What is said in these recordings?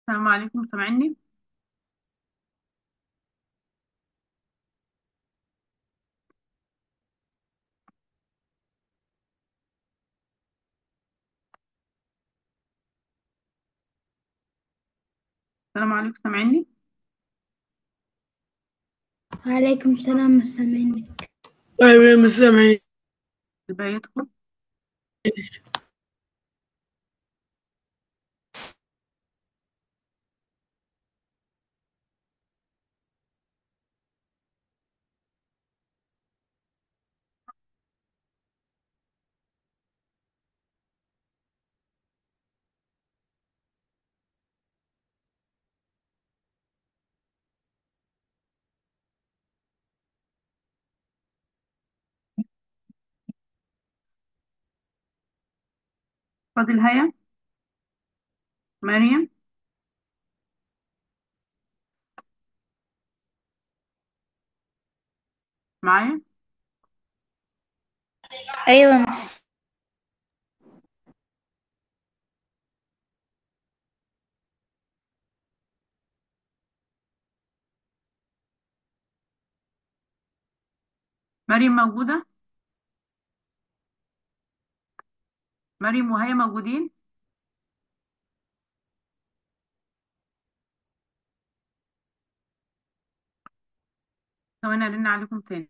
السلام عليكم سامعني السلام عليكم سامعني وعليكم السلام السامعين أيوة مستمعين يبقى يدخل فاضل هيا مريم معايا أيوة مس مريم موجودة مريم وهيا موجودين ثواني ارن عليكم تاني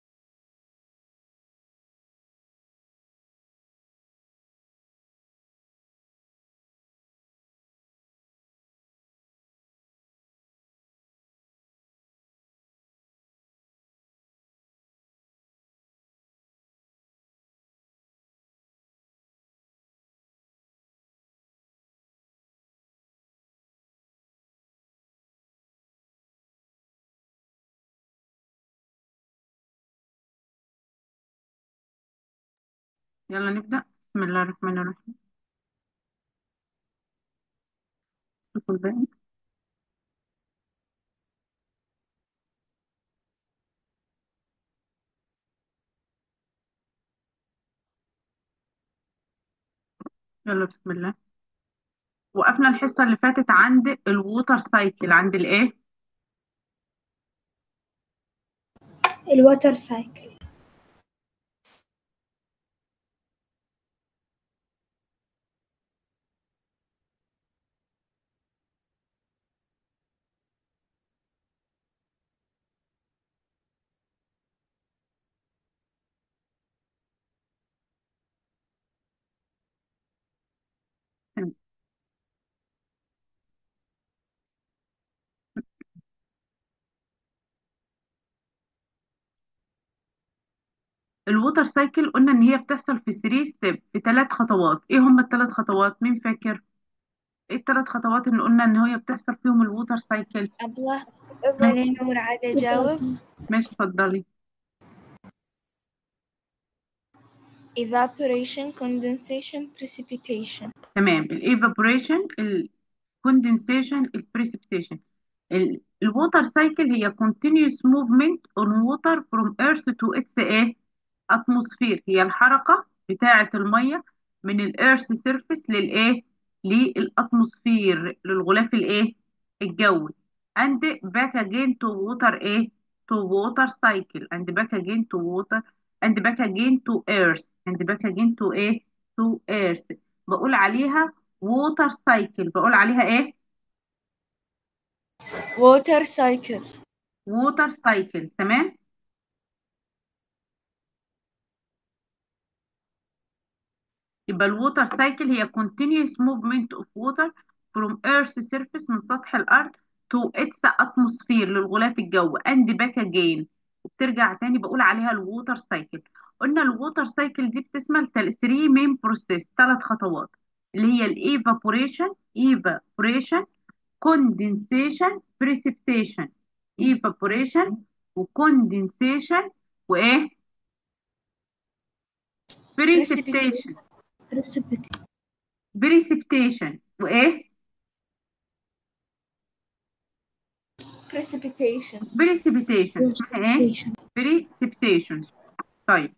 يلا نبدأ بسم الله الرحمن الرحيم شوفوا الباقي يلا بسم الله وقفنا الحصة اللي فاتت عند الووتر سايكل عند الايه الوتر سايكل الووتر سايكل قلنا ان هي بتحصل في 3 ستيب في ثلاث خطوات ايه هم الثلاث خطوات مين فاكر ايه الثلاث خطوات اللي قلنا ان هي بتحصل فيهم الووتر سايكل أبله أنا نور عاد أجاوب ماشي اتفضلي evaporation condensation precipitation تمام الايفابوريشن الكوندنسيشن البريسبيتيشن الووتر سايكل هي continuous movement on water from earth to its ايه اتموسفير هي الحركة بتاعة المية من الارث سيرفيس للايه للاتموسفير للغلاف الايه الجوي and back again to water ايه to water cycle and back again to water and back again to earth and back again to ايه to earth بقول عليها water cycle بقول عليها ايه water cycle water cycle تمام يبقى الووتر سايكل هي continuous movement of water from earth surface من سطح الأرض to its atmosphere للغلاف الجوي and back again وبترجع تاني بقول عليها الووتر سايكل قلنا الووتر سايكل دي بتشمل 3 main process ثلاث خطوات اللي هي الايفابوريشن evaporation condensation precipitation evaporation وcondensation وايه precipitation precipitation precipitation وايه precipitation precipitation اسمها ايه precipitation طيب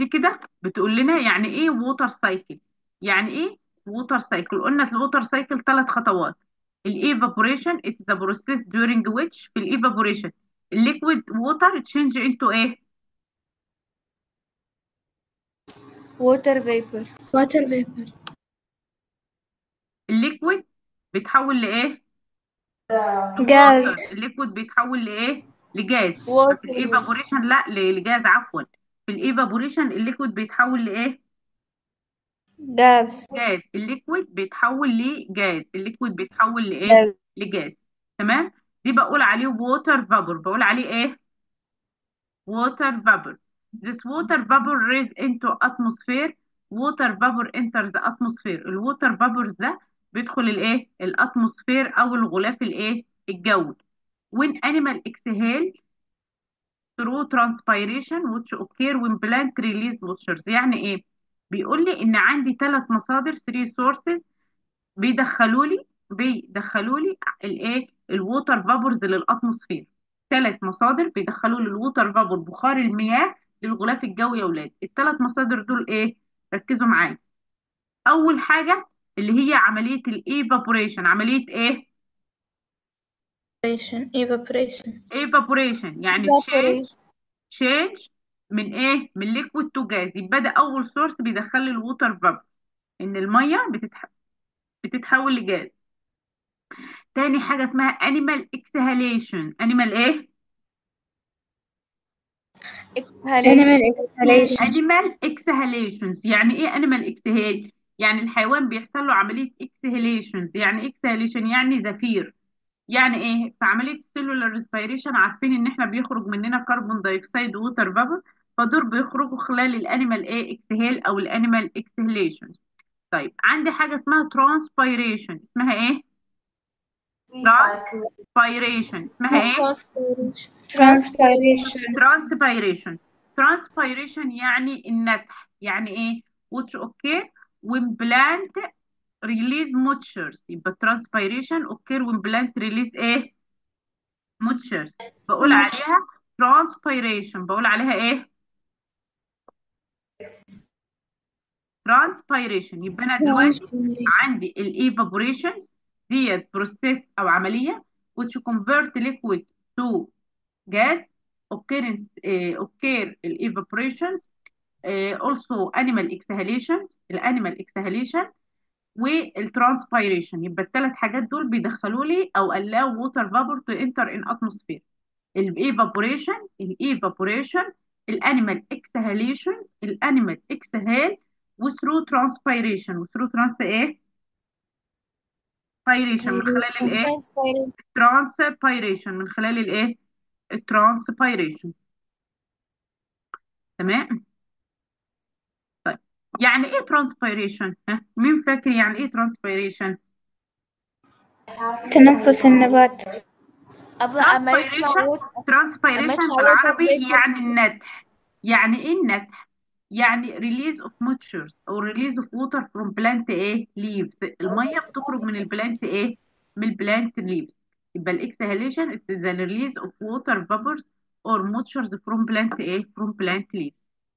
دي كده بتقول لنا يعني ايه ووتر سايكل يعني ايه ووتر سايكل قلنا في الووتر سايكل ثلاث خطوات الايفابوريشن اتس ذا بروسيس during which في الايفابوريشن الليكويد ووتر تشينج انتو ايه water vapor water vapor الليكويد بيتحول لايه gas الليكويد بيتحول لايه لجاز water في الايفابوريشن لا ل- لجاز عفوا في الايفابوريشن الليكويد بيتحول لايه gas جاز الليكويد بيتحول لجاز الليكويد بيتحول لايه gas لجاز تمام دي بقول عليه ووتر فابور بقول عليه ايه water vapor this water vapor raise into atmosphere water vapor enters the atmosphere الووتر vapor ده بيدخل الايه الاتموسفير او الغلاف الايه الجوي when animal exhale through transpiration which occur when plant release moisture يعني ايه بيقول لي ان عندي ثلاث مصادر 3 sources بيدخلوا لي بيدخلوا لي الايه الووتر فابورز للاتموسفير ثلاث مصادر بيدخلوا لي الووتر فابور بخار المياه للغلاف الجوي يا اولاد الثلاث مصادر دول ايه ركزوا معايا اول حاجه اللي هي عمليه الايفابوريشن عمليه ايه evaporation evaporation ايفابوريشن يعني الشيء evaporation تشينج من ايه من ليكويد تو جاز يبقى ده اول سورس بيدخل لي الووتر فابور ان الميه بتتح... بتتحول لجاز تاني حاجه اسمها انيمال اكسهاليشن انيمال ايه animal exhalation exhalation انيمال اكسهاليشنز يعني ايه انيمال اكسهال يعني الحيوان بيحصل له عمليه اكسهاليشنز يعني اكسهاليشن يعني زفير يعني ايه في عمليه السيلولار ريسبيريشن عارفين ان احنا بيخرج مننا كربون دايوكسيد ووتر فابور فدول بيخرجوا خلال الانيمال ايه اكسهال او الانيمال اكسهاليشن طيب عندي حاجه اسمها ترانسبيريشن اسمها ايه ترانسبيريشن اسمها ايه transpiration transpiration transpiration يعني النتح يعني ايه which occur when plant release moisture يبقى transpiration occur when plant release ايه moisture بقول عليها transpiration بقول عليها ايه transpiration يبقى انا دلوقتي عندي الايفابوريشن ديت بروسيس او عمليه which convert liquid to gas occurrence uh, occur evaporations uh, also animal exhalation الانيمال exhalation والترانسبيريشن يبقى الثلاث حاجات دول بيدخلوا لي او allow water vapor to enter in atmosphere الايفابوريشن الايفابوريشن الانيمال exhalations الانيمال exhale وثرو ترانسبيريشن وثرو ترانس ايه بايريشن من خلال الايه transpiration ترانسبيريشن من خلال الايه الترانسبيريشن تمام طيب يعني ايه ترانسبيريشن ها مين فاكر يعني ايه ترانسبيريشن تنفس النبات أبغى أما يطلع ترانسبيريشن water ترانسبيريشن أما يطلع بالعربي water vapor. يعني النتح يعني ايه النتح يعني release of moisture او release of water from plant ايه leaves الميه بتخرج من البلانت ايه من البلانت leaves يبقى الاكسهاليشن is the release of water vapors or moisture from plant ايه from plant leaves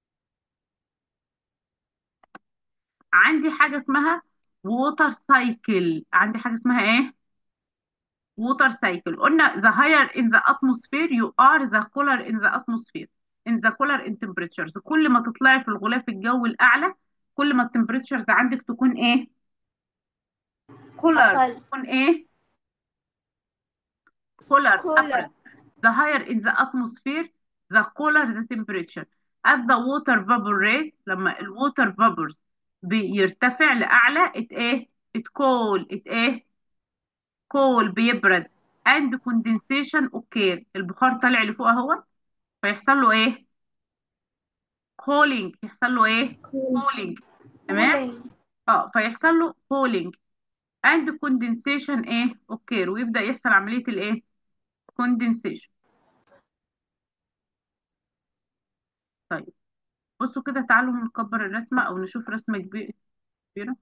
عندي حاجه اسمها water cycle عندي حاجه اسمها ايه water cycle قلنا the higher in the atmosphere you are the cooler in the atmosphere in the cooler in temperatures كل ما تطلعي في الغلاف الجوي الأعلى كل ما التمبريتشرز عندك تكون ايه cooler أقل. تكون ايه cooler Cooler. أبرد the higher in the atmosphere the cooler the temperature as the water vapor raise لما الووتر vapors بيرتفع لأعلى it ايه it cool it ايه كول بيبرد and condensation occur البخار طالع لفوق اهو فيحصل له ايه cooling يحصل له ايه cooling تمام اه فيحصل له cooling and condensation ايه occur ويبدأ يحصل عملية الايه condensation طيب بصوا كده تعالوا نكبر الرسمة او نشوف رسمة كبيرة كبيرة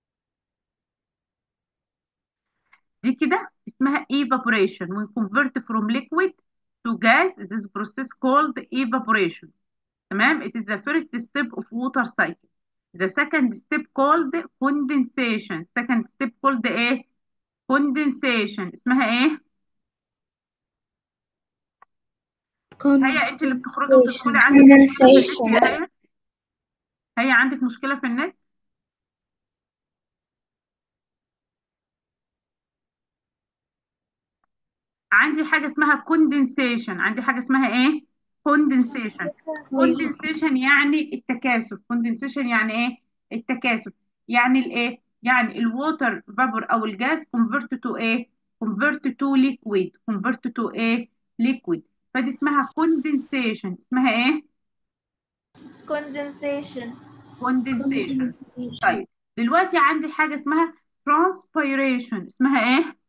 دي كده اسمها evaporation when convert from liquid to gas this process called evaporation تمام it is the first step of water cycle the second step called condensation second step called ايه condensation اسمها ايه هيا انت اللي بتخرجي وتدخلي عندك مشكلة في النت يا هيا هيا عندك مشكلة في النت عندي حاجة اسمها condensation عندي حاجة اسمها ايه condensation condensation يعني التكاثف condensation يعني ايه التكاثف يعني الايه يعني الووتر فابور او الجاز convert to ايه convert to liquid convert to ايه liquid فدي اسمها condensation اسمها ايه condensation condensation طيب دلوقتي عندي حاجة اسمها transpiration اسمها ايه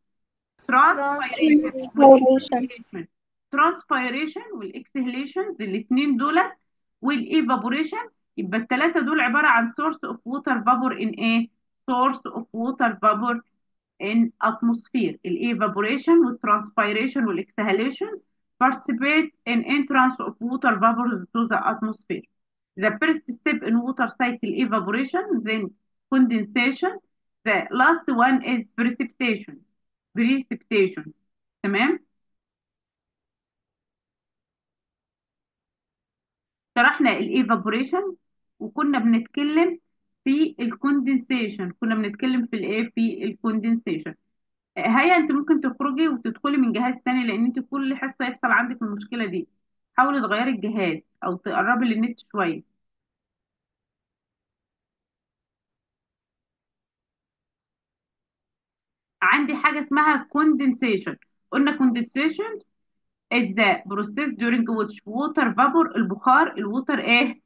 transpiration transpiration والاكسهيليشنز الاثنين دولت والايفابوريشن يبقى الثلاثه دول عباره عن source of water vapor in ايه source of water vapor in atmosphere الايفابوريشن والترانسبيريشن والاكسهيليشنز participate in entrance of water vapor to the atmosphere the first step in water cycle evaporation then condensation the last one is precipitation precipitation تمام شرحنا الايفابوريشن وكنا بنتكلم في الكوندنسيشن كنا بنتكلم في الايه في الكوندنسيشن هيا انت ممكن تخرجي وتدخلي من جهاز تاني لان انت كل حصه يحصل عندك المشكله دي حاولي تغيري الجهاز او تقربي للنت شويه عندي حاجه اسمها كوندنسيشن قلنا كوندنسيشن is the process during which water vapor البخار الووتر ايه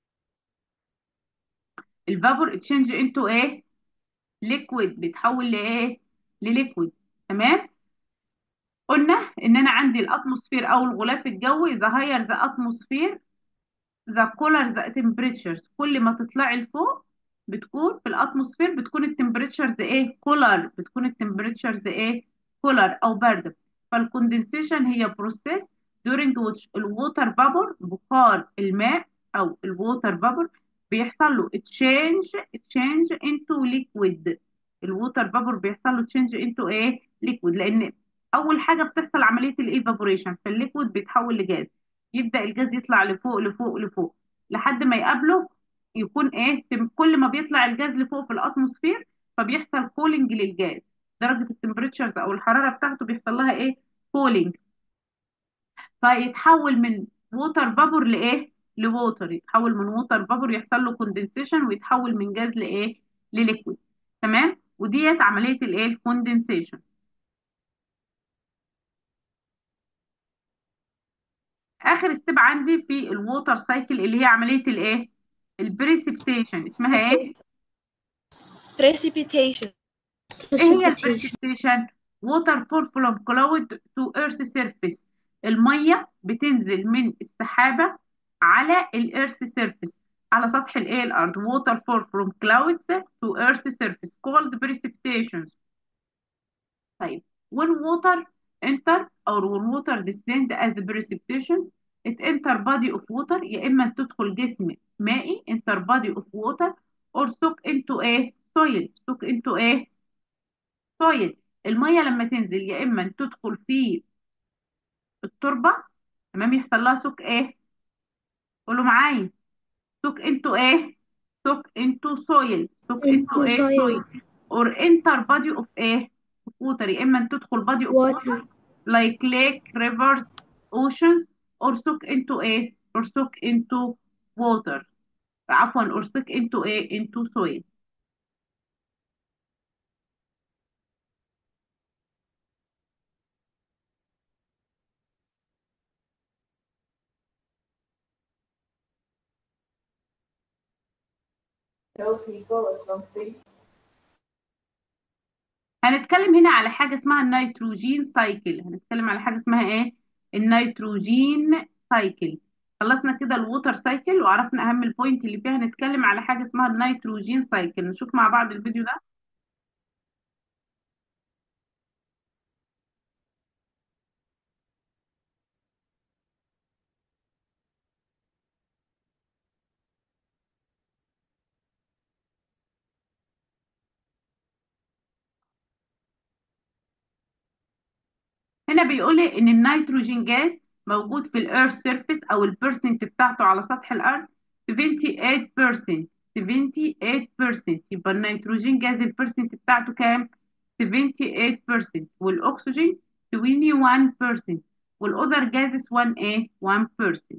الفابور تشينج انتو ايه ليكويد بيتحول لايه لليكويد تمام قلنا ان انا عندي الاتموسفير او الغلاف الجوي the higher the atmosphere the cooler the temperatures كل ما تطلعي لفوق بتكون في الاتموسفير بتكون التمبريتشرز ايه كولر بتكون التمبريتشرز ايه كولر او بارده فالكوندنسيشن هي بروسيس during which الووتر فابور بخار الماء او الووتر فابور بيحصل له تشينج تشينج انتو ليكويد الووتر فابور بيحصل له تشينج انتو ايه ليكويد لان اول حاجه بتحصل عمليه الايفابوريشن فالليكويد بيتحول لجاز يبدا الجاز يطلع لفوق لفوق لفوق لحد ما يقابله يكون ايه كل ما بيطلع الجاز لفوق في الاتموسفير فبيحصل كولينج للجاز درجه التمبريتشرز او الحراره بتاعته بيحصل لها ايه كولينج فيتحول من ووتر فابور لايه لووتر يتحول من ووتر فابور يحصل له كوندنسيشن ويتحول من جاز لايه لليكويد تمام وديت عمليه الايه الكوندنسيشن اخر ستيب عندي في الووتر سايكل اللي هي عمليه الايه البريسبتيشن اسمها ايه precipitation ايه هي البريسبتيشن ووتر فور فروم كلاود تو ايرث سيرفيس الميه بتنزل من السحابه على الارث سيرفيس على سطح الايه الارض water fall from clouds to earth surface called precipitations طيب when water enter or when water descend as precipitations it enter body of water يا اما تدخل جسم مائي enter body of water or soak into a soil soak into a soil الميه لما تنزل يا اما تدخل في التربه تمام يحصل لها سوك ايه قولوا معايا سوك انتو ايه سوك انتو سويل سوك انتو Into ايه soil. سويل اور انتر بادي اوف ايه ووتر يا اما تدخل بادي اوف ووتر Water. like lake rivers oceans or soak into ايه or soak into water عفوا or soak into ايه into soil هنتكلم هنا على حاجة اسمها النيتروجين سايكل هنتكلم على حاجة اسمها ايه النيتروجين سايكل خلصنا كده الووتر سايكل وعرفنا اهم البوينت اللي فيها هنتكلم على حاجة اسمها النيتروجين سايكل نشوف مع بعض الفيديو ده هنا بيقول لي ان النيتروجين جاز موجود في الارث سيرفيس او البرسنت بتاعته على سطح الارض 78% 78% يبقى النيتروجين جاز البرسنت بتاعته كام 78% والاكسجين 21% والاذر جازز 1A 1%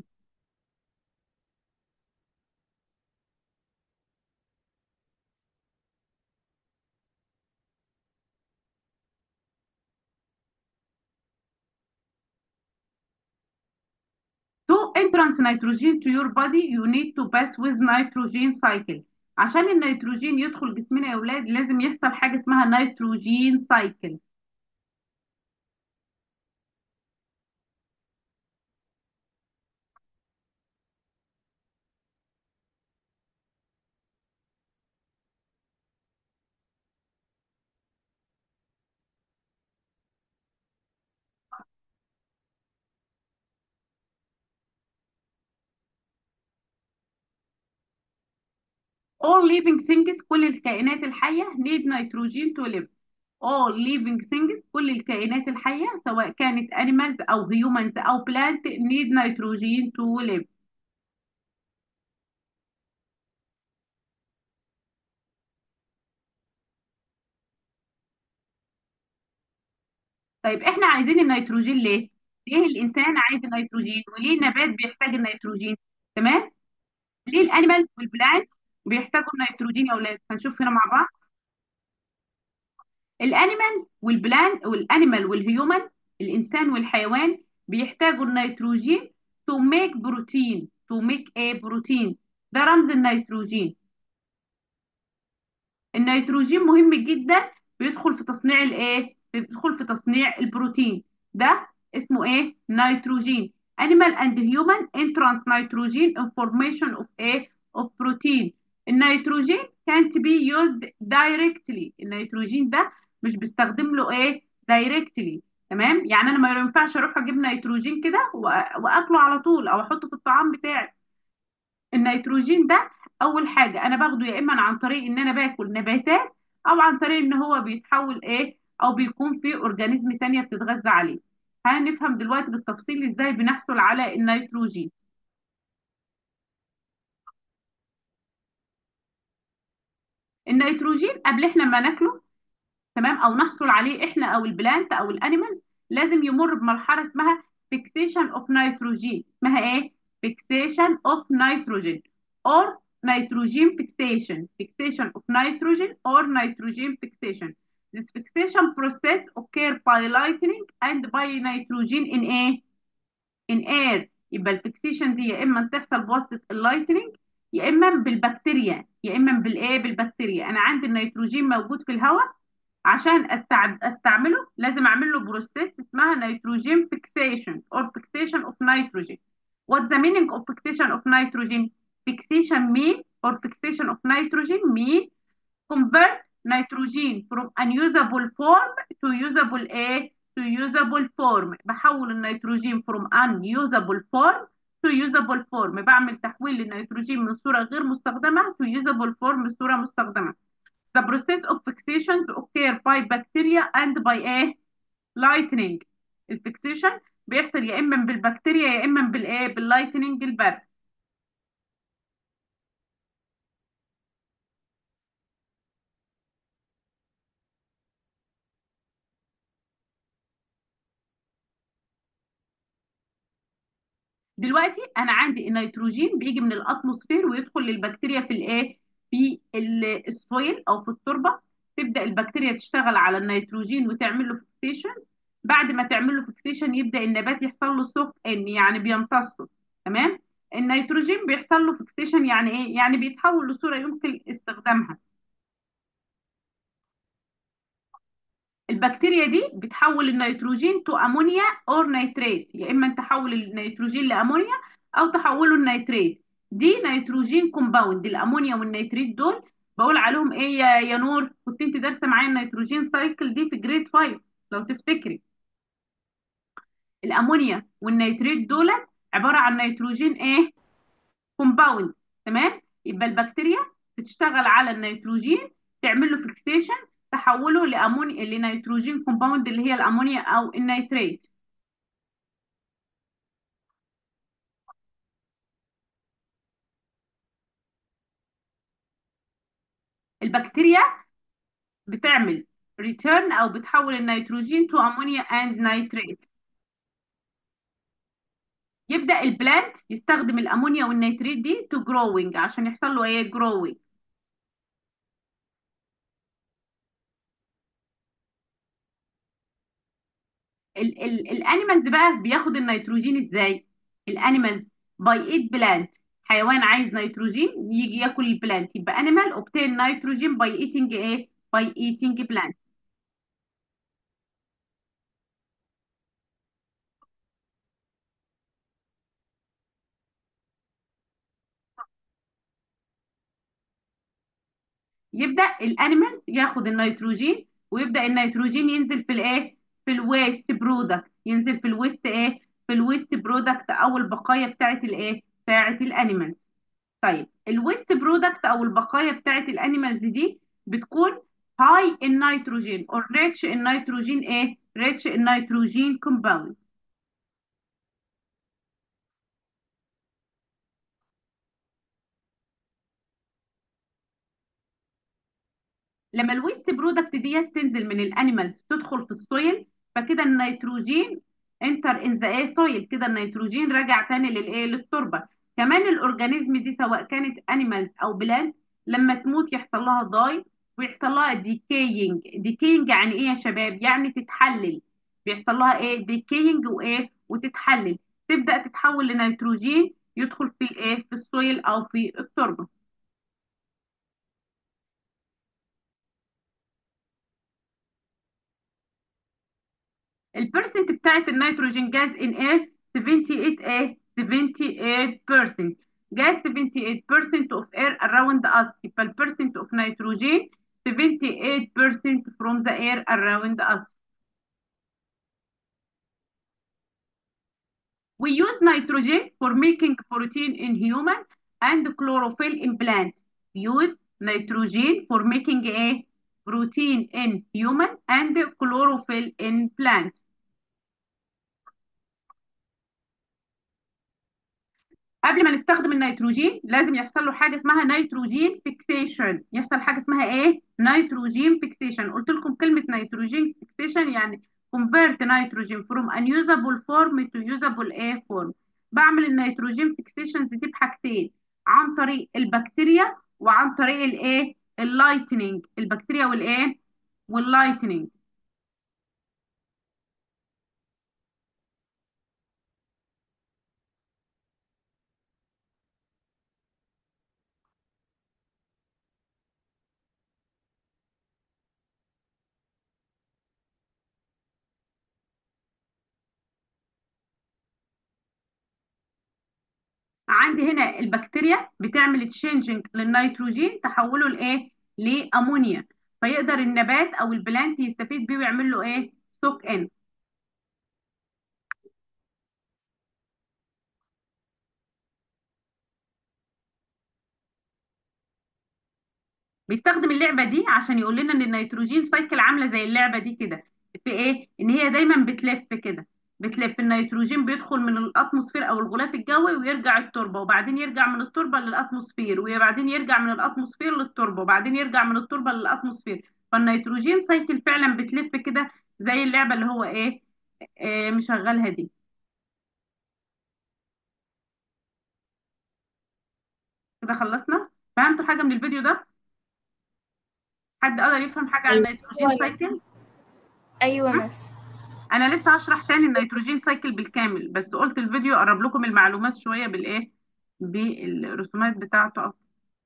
To entrance nitrogen to your body you need to pass with nitrogen cycle عشان النيتروجين يدخل جسمنا يا اولاد لازم يحصل حاجه اسمها نيتروجين سايكل all living things كل الكائنات الحيه need nitrogen to live all living things كل الكائنات الحيه سواء كانت animals او humans او plant need nitrogen to live طيب احنا عايزين النيتروجين ليه؟ ليه الانسان عايز النيتروجين؟ وليه النبات بيحتاج النيتروجين؟ تمام؟ ليه الانيمال والبلانت بيحتاجوا النيتروجين يا اولاد؟ هنشوف هنا مع بعض الانيمال والبلان والانيمال والهيومن الانسان والحيوان بيحتاجوا النيتروجين to make بروتين to make a بروتين ده رمز النيتروجين النيتروجين مهم جدا بيدخل في تصنيع الايه بيدخل في تصنيع البروتين ده اسمه ايه نيتروجين animal and human entrance nitrogen in formation of a of protein النيتروجين can't be used directly النيتروجين ده مش بيستخدم له ايه directly تمام يعني انا ما ينفعش اروح اجيب نيتروجين كده واكله على طول او احطه في الطعام بتاعي النيتروجين ده اول حاجه انا باخده يا اما عن طريق ان انا باكل نباتات او عن طريق ان هو بيتحول ايه او بيكون في اورجانيزم تانية بتتغذى عليه هنفهم دلوقتي بالتفصيل ازاي بنحصل على النيتروجين النيتروجين قبل احنا ما ناكله تمام او نحصل عليه احنا او البلانت او الانيمالز لازم يمر بمرحله اسمها فيكسيشن اوف نيتروجين اسمها ايه fixation of nitrogen or nitrogen fixation fixation of nitrogen or nitrogen fixation this fixation process occur by lightning and by nitrogen in air in air يبقى الفيكسيشن دي يا اما تحصل بواسطه اللايتنينج يا اما بالبكتيريا يا اما بالايه بالبكتيريا انا عندي النيتروجين موجود في الهواء عشان أستع... استعمله لازم اعمل له بروسيس اسمها نيتروجين فيكسيشن or fixation of nitrogen What's the meaning of fixation of nitrogen? Fixation mean or fixation of nitrogen mean convert nitrogen from unusable form to usable A to usable form بحول النيتروجين from unusable form to usable form بعمل تحويل للنيتروجين من صورة غير مستخدمة to usable form لصورة مستخدمة The process of fixation occur by bacteria and by a lightning الفيكسيشن بيحصل يا اما بالبكتيريا يا اما بالايه باللايتنينج البرد دلوقتي انا عندي النيتروجين بيجي من الاتموسفير ويدخل للبكتيريا في الايه في السويل او في التربه تبدا البكتيريا تشتغل على النيتروجين وتعمل له فيكسيشنز بعد ما تعمل له فيكسيشن يبدا النبات يحصل له سوفت ان يعني بيمتصه تمام النيتروجين بيحصل له فيكسيشن يعني ايه يعني بيتحول لصوره يمكن استخدامها البكتيريا دي بتحول النيتروجين تو امونيا اور نيتريت يا اما تحول النيتروجين لامونيا او تحوله لنيتريت دي نيتروجين كومباوند الامونيا والنيتريت دول بقول عليهم ايه يا, يا نور كنت انت دارسه معايا النيتروجين سايكل دي في جريد 5 لو تفتكري الامونيا والنيتريت دول عباره عن نيتروجين ايه كومباوند تمام يبقى البكتيريا بتشتغل على النيتروجين تعمل له فيكسيشن تحوله لامونيا لنيتروجين كومباوند اللي هي الامونيا او النيتريت البكتيريا بتعمل ريتيرن او بتحول النيتروجين تو امونيا اند نيتريت يبدا البلانت يستخدم الامونيا والنيتريت دي تو جروينج عشان يحصل له ايه جروينج الانيمالز بقى بياخد النيتروجين ازاي الانيمالز باي ايت بلانت حيوان عايز نيتروجين يجي ياكل البلانت يبقى انيمال اوبتين نيتروجين باي ايتنج ايه باي ايتنج بلانت يبدا الانيمال ياخد النيتروجين ويبدا النيتروجين ينزل في الايه في الويست برودكت ينزل في الويست ايه في الويست برودكت او البقايا بتاعه الايه بتاعه الانيمالز طيب الويست برودكت او البقايا بتاعه الانيمالز دي بتكون هاي النيتروجين اور ريتش النيتروجين ايه ريتش النيتروجين كومباوند لما الويست برودكت ديت تنزل من الانيمالز تدخل في السويل فكده النيتروجين انتر ان ذا ايه سويل كده النيتروجين راجع تاني للايه للتربه كمان الاورجانيزم دي سواء كانت انيمالز او بلانت لما تموت يحصل لها داي ويحصل لها ديكينج ديكينج يعني ايه يا شباب يعني تتحلل بيحصل لها ايه ديكينج وايه وتتحلل تبدا تتحول لنيتروجين يدخل في الايه في السويل او في التربه البرسنت بتاعت النيتروجين جاز ان ايه 78 ايه 78% gas 78% of air around us يبقى البرسنت of nitrogen 78% from the air around us we use nitrogen for making protein in human and chlorophyll in plant use nitrogen for making a protein in human and chlorophyll in plant قبل ما نستخدم النيتروجين لازم يحصل له حاجه اسمها نيتروجين فيكسيشن يحصل حاجه اسمها ايه نيتروجين فيكسيشن قلت لكم كلمه نيتروجين فيكسيشن يعني convert nitrogen from unusable form to usable A form بعمل النيتروجين فيكسيشنز دي بحاجتين عن طريق البكتيريا وعن طريق الايه اللايتنينج البكتيريا والايه واللايتنينج عندي هنا البكتيريا بتعمل تشينجنج للنيتروجين تحوله لايه لامونيا فيقدر النبات او البلانت يستفيد بيه ويعمل له ايه ستوك ان بيستخدم اللعبه دي عشان يقول لنا ان النيتروجين سايكل عامله زي اللعبه دي كده في ايه ان هي دايما بتلف كده بتلف النيتروجين بيدخل من الاتموسفير او الغلاف الجوي ويرجع التربه وبعدين يرجع من التربه للاتموسفير وبعدين يرجع من الاتموسفير للتربه وبعدين يرجع من التربه للاتموسفير فالنيتروجين سايكل فعلا بتلف كده زي اللعبه اللي هو ايه, إيه مشغلها دي كده خلصنا فهمتوا حاجه من الفيديو ده حد قدر يفهم حاجه عن النيتروجين أيوة. سايكل ايوه مس انا لسه هشرح تاني النيتروجين سايكل بالكامل بس قلت الفيديو اقرب لكم المعلومات شويه بالايه بالرسومات بتاعته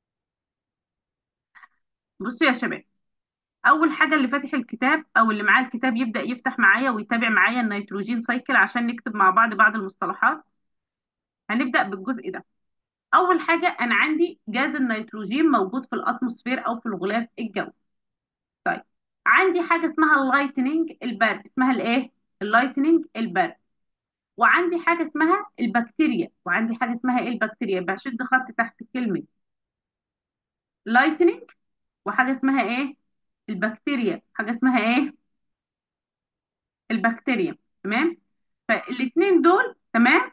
بصوا يا شباب اول حاجه اللي فاتح الكتاب او اللي معاه الكتاب يبدا يفتح معايا ويتابع معايا النيتروجين سايكل عشان نكتب مع بعض بعض المصطلحات هنبدا بالجزء ده اول حاجه انا عندي جاز النيتروجين موجود في الاتموسفير او في الغلاف الجوي طيب عندي حاجه اسمها اللايتنينج البرد اسمها الايه اللايتنينج البرد وعندي حاجه اسمها البكتيريا وعندي حاجه اسمها ايه البكتيريا بشد خط تحت كلمه لايتنينج وحاجه اسمها ايه البكتيريا حاجه اسمها ايه البكتيريا تمام فالاثنين دول تمام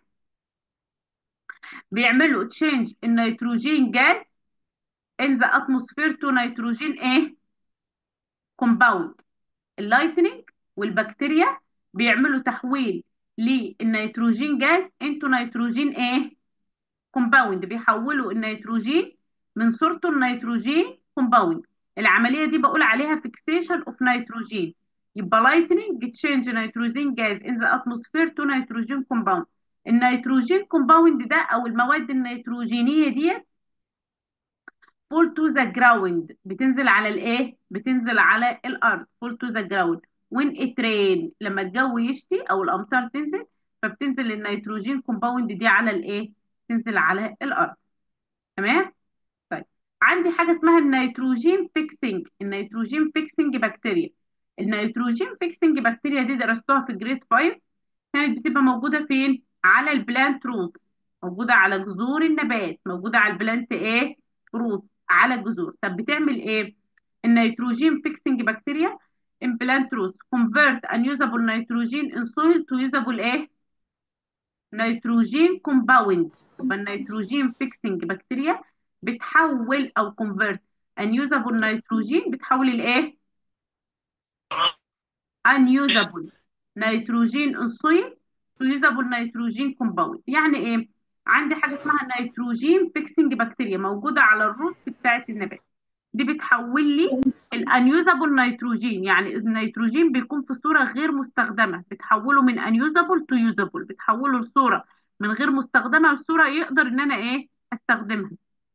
بيعملوا تشينج النيتروجين جاز in the atmosphere to نيتروجين ايه كومباوند اللايتنينج والبكتيريا بيعملوا تحويل للنيتروجين جاز انتو نيتروجين ايه كومباوند بيحولوا النيتروجين من صورته النيتروجين كومباوند العمليه دي بقول عليها فيكسيشن اوف نيتروجين يبقى لايتنينج تشينج نيتروجين جاز ان ذا اتموسفير تو نيتروجين كومباوند النيتروجين كومباوند ده او المواد النيتروجينيه ديت فول تو ذا جراوند بتنزل على الايه بتنزل على الارض فول تو ذا جراوند وين اترين لما الجو يشتي او الامطار تنزل فبتنزل النيتروجين كومباوند دي على الايه تنزل على الارض تمام طيب عندي حاجه اسمها النيتروجين فيكسنج النيتروجين فيكسنج بكتيريا النيتروجين فيكسنج بكتيريا دي درستوها في جريد 5 كانت بتبقى موجوده فين على البلانت روتس موجوده على جذور النبات موجوده على البلانت ايه روتس على الجذور طب بتعمل ايه النيتروجين فيكسنج بكتيريا in plant roots convert unusable nitrogen in soil to usable ايه نيتروجين كومباوند يبقى النيتروجين فيكسنج بكتيريا بتحول او كونفرت unusable نيتروجين بتحول الايه unusable نيتروجين in soil to usable نيتروجين كومباوند يعني ايه عندي حاجه اسمها نيتروجين فيكسنج بكتيريا موجوده على الروتس بتاعه النبات دي بتحول لي الانيوزابل نيتروجين يعني النيتروجين بيكون في صوره غير مستخدمه بتحوله من انيوزابل تو يوزابل بتحوله لصوره من غير مستخدمه لصوره يقدر ان انا ايه استخدمها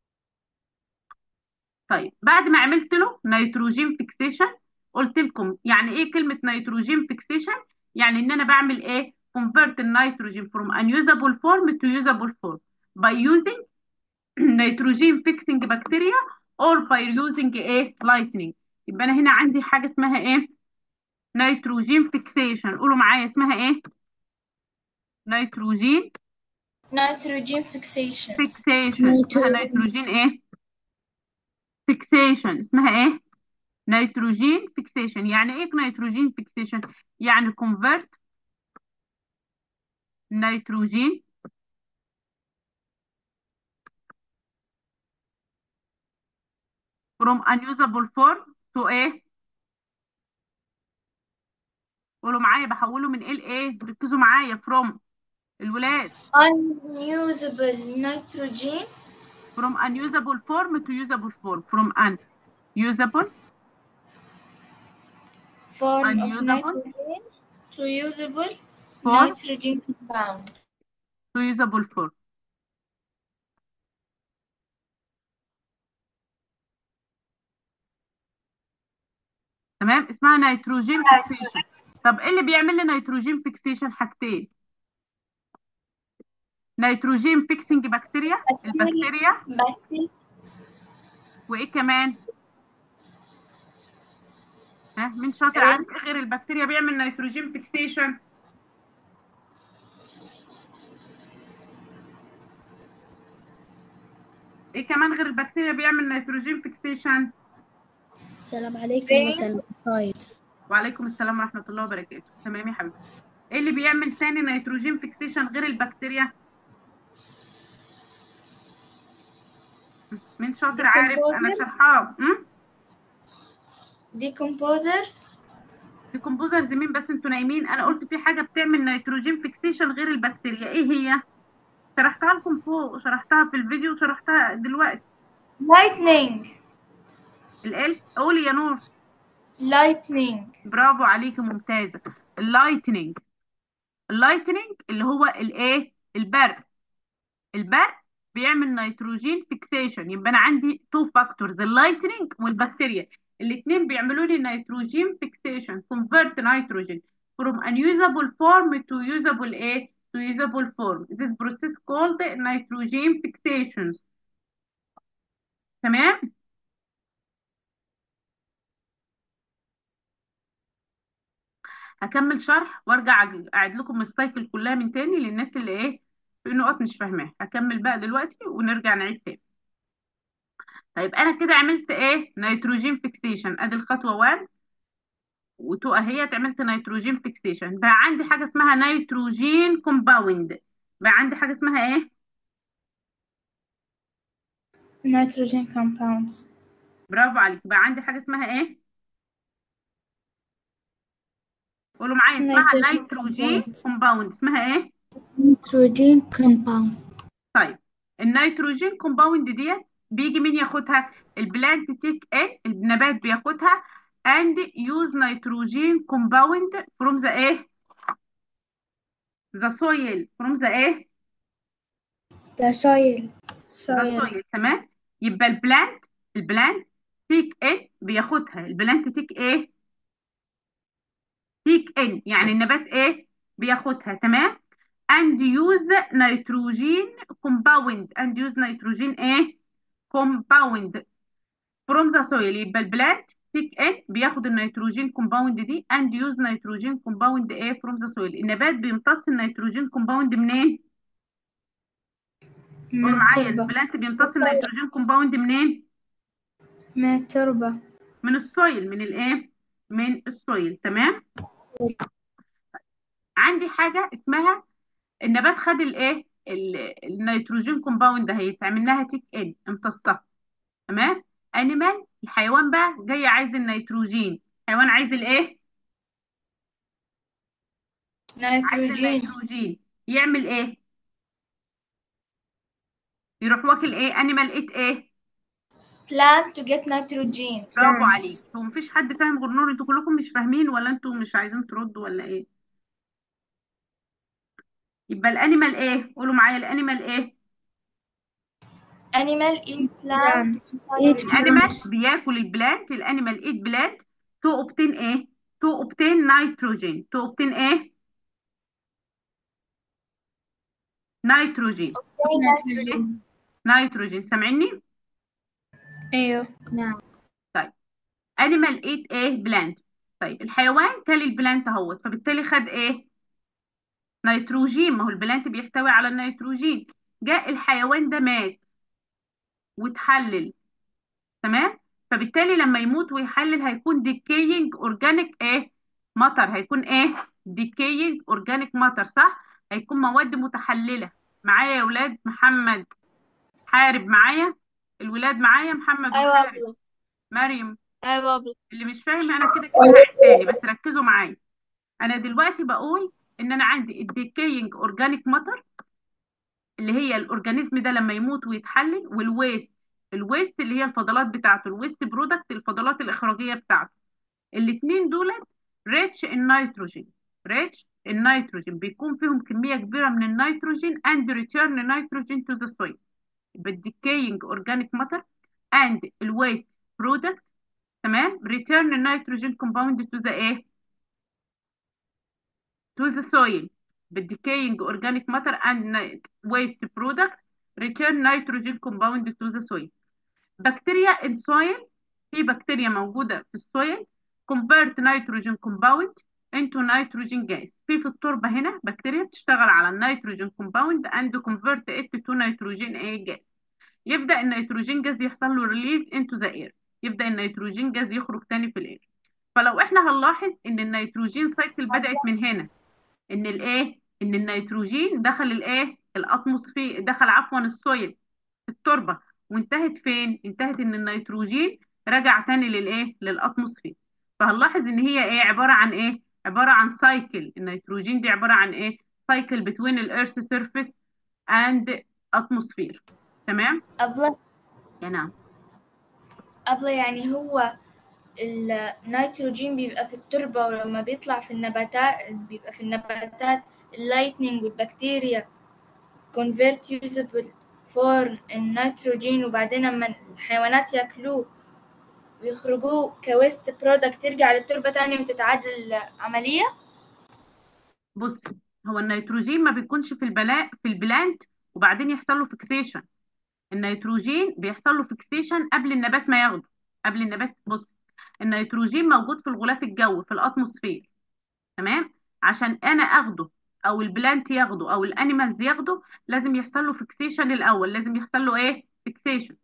طيب بعد ما عملت له نيتروجين فيكسيشن قلت لكم يعني ايه كلمه نيتروجين فيكسيشن يعني ان انا بعمل ايه convert النيتروجين from unusable form to usable form by using نيتروجين fixing bacteria or by using ايه lightning يبقى انا هنا عندي حاجه اسمها ايه نيتروجين فيكسيشن قولوا معايا اسمها ايه نيتروجين nitrogen fixation فيكسيشن اسمها نيتروجين ايه فيكسيشن اسمها ايه نيتروجين فيكسيشن يعني ايه نيتروجين فيكسيشن يعني convert نيتروجين from unusable form to ايه قولوا معايا بحوله من ايه لايه ركزوا معايا from الولاد unusable nitrogen from unusable form to usable form from unusable form of Unusable. nitrogen to usable Form. nitrogen compound to usable form تمام اسمها نيتروجين فيكسيشن طب ايه اللي بيعمل لي نيتروجين فيكسيشن حاجتين نيتروجين فيكسنج بكتيريا البكتيريا بكتيريا وايه كمان ها مين شاطر إيه؟ عارف ايه غير البكتيريا بيعمل نيتروجين فيكسيشن ايه كمان غير البكتيريا بيعمل نيتروجين فيكسيشن السلام عليكم مثلا سايد وعليكم السلام ورحمة الله وبركاته تمام يا حبيبي ايه اللي بيعمل تاني نيتروجين فيكسيشن غير البكتيريا مين شاطر عارف انا Decomposer. شرحاه امم decomposers ديكمبوزرز مين بس انتوا نايمين انا قلت في حاجه بتعمل نيتروجين فيكسيشن غير البكتيريا ايه هي شرحتها لكم فوق شرحتها في الفيديو وشرحتها دلوقتي lightning ال قولي يا نور lightning برافو عليكي ممتازه اللايتنينج اللايتنينج اللي هو الايه البرق البرق بيعمل نيتروجين فيكسيشن يبقى انا عندي تو فاكتورز اللايتنينج والبكتيريا الاثنين بيعملوا لي نيتروجين فيكسيشن convert nitrogen from unusable form to usable ايه to usable form this process called nitrogen fixation تمام هكمل شرح وارجع أج- اعيد لكم السايكل كلها من تاني للناس اللي ايه في نقط مش فاهماها هكمل بقى دلوقتي ونرجع نعيد تاني طيب انا كده عملت ايه نيتروجين فيكسيشن ادي الخطوه 1 و2 اهيت عملت نيتروجين فيكسيشن بقى عندي حاجه اسمها نيتروجين كومباوند بقى عندي حاجه اسمها ايه nitrogen compounds برافو عليك بقى عندي حاجه اسمها ايه قولوا معايا اسمها Nitrogen نيتروجين compounds. كومباوند اسمها ايه nitrogen compound طيب النيتروجين كومباوند ديت بيجي مين ياخدها البلانت تيك ايه النبات بياخدها and use nitrogen compound from the ايه the soil from the ايه the soil the soil تمام يبقى البلانت البلانت تيك ايه بياخدها البلانت تيك ايه تيك ان يعني النبات ايه بياخدها تمام and use nitrogen compound and use nitrogen ايه compound from the soil يبقى البلانت تيك ان بياخد النيتروجين كومباوند دي and use نيتروجين كومباوند ايه from the soil النبات بيمتص النيتروجين كومباوند منين؟ قول من معايا التربة البلانت بيمتص النيتروجين كومباوند منين؟ من التربة من السويل من الايه؟ من السويل تمام؟ عندي حاجة اسمها النبات خد الايه؟ ال- النيتروجين كومباوند ده هيتعمل لها تيك ان امتصها تمام؟ انيمال الحيوان بقى جاي عايز النيتروجين حيوان عايز الايه؟ عايز نيتروجين النيتروجين يعمل ايه؟ يروح واكل ايه؟ انيمال ايت ايه؟ plant to get nitrogen برافو Plants. عليك هو مفيش حد فاهم غير نور انتوا كلكم مش فاهمين ولا انتوا مش عايزين تردوا ولا ايه؟ يبقى الانيمال ايه؟ قولوا معايا الانيمال ايه؟ animal eat plant plants eat الانيمال plants بياكل البلانت الانيمال ايت بلانت تو اوبتين ايه؟ تو اوبتين نيتروجين تو اوبتين ايه؟ نيتروجين nitrogen نيتروجين سامعيني؟ ايوه نعم انيمال ايت ايه بلانت طيب الحيوان كل البلانت اهوت فبالتالي خد ايه نيتروجين ما هو البلانت بيحتوي على النيتروجين جاء الحيوان ده مات واتحلل تمام فبالتالي لما يموت ويحلل هيكون ديكينج اورجانيك ايه مطر هيكون ايه ديكينج اورجانيك مطر صح هيكون مواد متحلله معايا يا ولاد محمد حارب معايا الولاد معايا محمد ايوه وحارب ابله مريم ايوه ابله اللي مش فاهم انا كده كده هعيد تاني بس ركزوا معايا انا دلوقتي بقول ان انا عندي الديكينج اورجانيك ماتر اللي هي الاورجانيزم ده لما يموت ويتحلل والويست الويست اللي هي الفضلات بتاعته الويست برودكت الفضلات الاخراجيه بتاعته الاثنين دول ريتش النيتروجين ريتش النيتروجين بيكون فيهم كميه كبيره من النيتروجين and return nitrogen to the soil يبقى الديكينج اورجانيك ماتر and الويست برودكت تمام return النيتروجين كومباوند to the ايه to the soil بالديكينج organic matter and ni- waste product return nitrogen compound to the soil بكتيريا in soil في بكتيريا موجودة في السويل convert nitrogen compound into nitrogen gas في في التربة هنا بكتيريا بتشتغل على النيتروجين compound and convert it to nitrogen A gas يبدأ النيتروجين جاز يحصل له release into the air يبدأ النيتروجين جاز يخرج تاني في الاير فلو احنا هنلاحظ ان النيتروجين سايكل بدأت من هنا ان الايه ان النيتروجين دخل الايه الاتموسفير دخل عفوا السويل التربه وانتهت فين انتهت ان النيتروجين رجع تاني للايه للاتموسفير فهنلاحظ ان هي ايه عباره عن ايه عباره عن سايكل النيتروجين دي عباره عن ايه سايكل بتوين الارث سيرفيس اند اتموسفير تمام أبلة يا نعم أبلة يعني هو النيتروجين بيبقى في التربة ولما بيطلع في النباتات بيبقى في النباتات اللايتنينج والبكتيريا convert usable for النيتروجين وبعدين لما الحيوانات ياكلوه ويخرجوه كويست برودكت ترجع للتربة تاني وتتعاد العملية بص هو النيتروجين ما بيكونش في البلاء في البلانت وبعدين يحصل له فيكسيشن النيتروجين بيحصل له فيكسيشن قبل النبات ما ياخده قبل النبات بص النيتروجين موجود في الغلاف الجوي في الاتموسفير تمام عشان انا اخده او البلانت ياخده او الانيمالز ياخده لازم يحصل له فيكسيشن الاول لازم يحصل له ايه فيكسيشن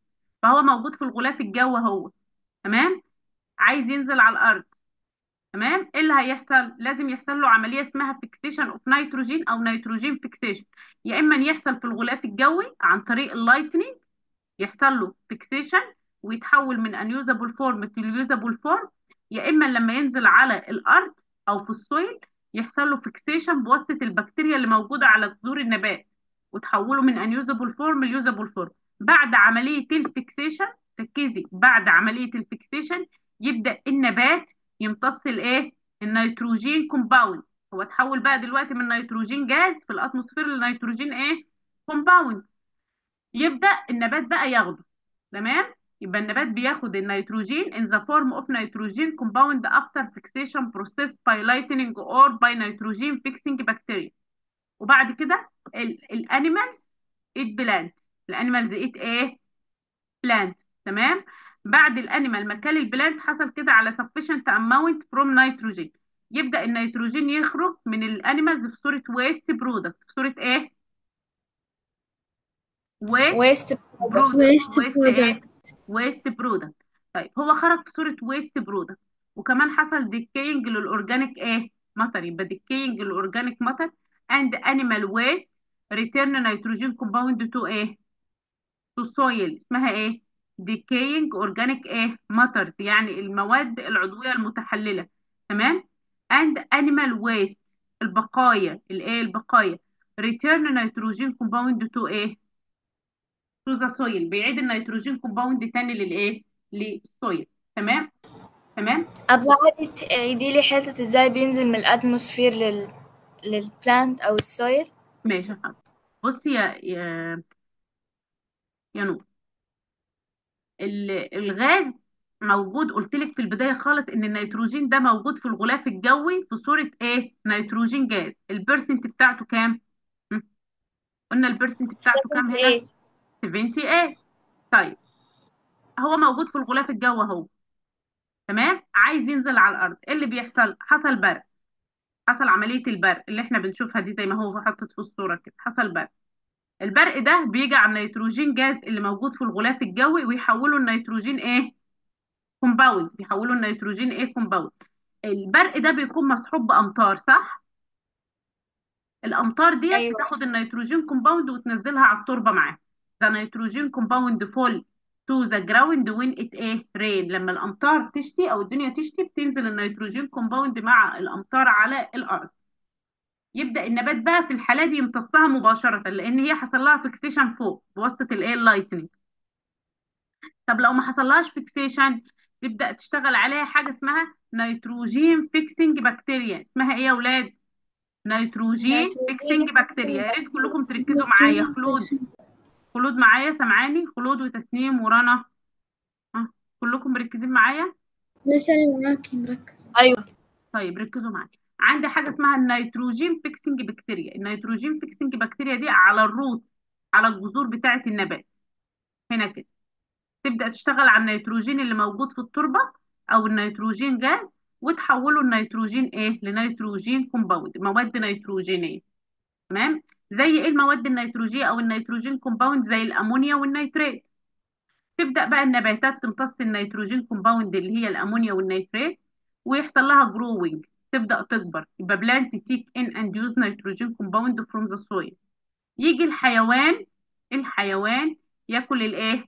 فهو موجود في الغلاف الجوي هو تمام عايز ينزل على الارض تمام ايه اللي هيحصل لازم يحصل له عمليه اسمها فيكسيشن اوف نيتروجين او نيتروجين فيكسيشن يا اما يحصل في الغلاف الجوي عن طريق اللايتنينج يحصل له فيكسيشن ويتحول من unusable فورم to usable فورم يا اما لما ينزل على الارض او في السويل يحصل له فيكسيشن بواسطه البكتيريا اللي موجوده على جذور النبات وتحوله من unusable فورم ليوزابل فورم بعد عمليه الفيكسيشن ركزي بعد عمليه الفيكسيشن يبدا النبات يمتص الايه النيتروجين كومباوند هو اتحول بقى دلوقتي من نيتروجين جاز في الاتموسفير لنيتروجين ايه كومباوند يبدا النبات بقى ياخده تمام يبقى النبات بياخد النيتروجين in the form of nitrogen compound after fixation process by lightning or by nitrogen fixing bacteria وبعد كده الانيمالز eat plant الانيمالز eat ايه plant تمام بعد الانيمال ما كل البلانت حصل كده على sufficient amount from nitrogen يبدا النيتروجين يخرج من الانيمالز في صوره waste product في صوره ايه waste ويست برودكت Waste ويست ايه product. ويست برودكت طيب هو خرج في صورة ويست برودكت وكمان حصل ديكينج للاورجانيك ايه ماتر يبقى ديكينج للاورجانيك ماتر اند انيمال ويست ريتيرن نيتروجين كومباوند تو ايه تو سويل اسمها ايه ديكينج اورجانيك ايه ماترز يعني المواد العضوية المتحللة تمام اند انيمال ويست البقايا الايه البقايا ريتيرن نيتروجين كومباوند تو ايه تو ذا سويل بيعيد النيتروجين كومباوند تاني للايه للسويل تمام تمام أبغى عادي تعيدي لي حتة ازاي بينزل من الأتموسفير لل للبلانت أو السويل ماشي يا حاضر بصي يا يا يا نور ال- الغاز موجود قلت لك في البدايه خالص ان النيتروجين ده موجود في الغلاف الجوي في صوره ايه نيتروجين جاز البرسنت بتاعته كام م? قلنا البرسنت بتاعته كام هنا 78 78 طيب هو موجود في الغلاف الجوي اهو تمام عايز ينزل على الارض ايه اللي بيحصل حصل برق حصل عمليه البرق اللي احنا بنشوفها دي زي ما هو حاطط في الصوره كده حصل برق البرق ده بيجي على النيتروجين جاز اللي موجود في الغلاف الجوي ويحوله النيتروجين ايه كومباوند بيحوله النيتروجين ايه كومباوند البرق ده بيكون مصحوب بامطار صح الامطار ديت أيوة بتاخد النيتروجين كومباوند وتنزلها على التربه معاه ده نيتروجين كومباوند فول تو ذا جراوند وين ات ايه رين لما الامطار تشتي او الدنيا تشتي بتنزل النيتروجين كومباوند مع الامطار على الارض يبدا النبات بقى في الحاله دي يمتصها مباشره لان هي حصل لها فيكسيشن فوق بواسطه الايه اللايتنينج طب لو ما حصلهاش فيكسيشن تبدا تشتغل عليها حاجه اسمها نيتروجين فيكسنج بكتيريا اسمها ايه يا اولاد نيتروجين فيكسنج نيتروجين بكتيريا يا ريت كلكم تركزوا معايا خلود خلود معايا سامعاني خلود وتسنيم ورنا ها كلكم مركزين معايا لسه أنا معاكي مركزة ايوه طيب ركزوا معايا عندي حاجه اسمها النيتروجين فيكسنج بكتيريا النيتروجين فيكسنج بكتيريا دي على الروت على الجذور بتاعه النبات هنا كده تبدا تشتغل على النيتروجين اللي موجود في التربه او النيتروجين جاز وتحوله النيتروجين ايه لنيتروجين كومباوند مواد نيتروجينيه تمام زي ايه المواد النيتروجيه او النيتروجين كومباوند زي الامونيا والنيترات تبدا بقى النباتات تمتص النيتروجين كومباوند اللي هي الامونيا والنيترات ويحصل لها جروينج تبدا تكبر يبقى بلانت تيك ان اند يوز نيتروجين كومباوند فروم ذا سويل يجي الحيوان الحيوان ياكل الايه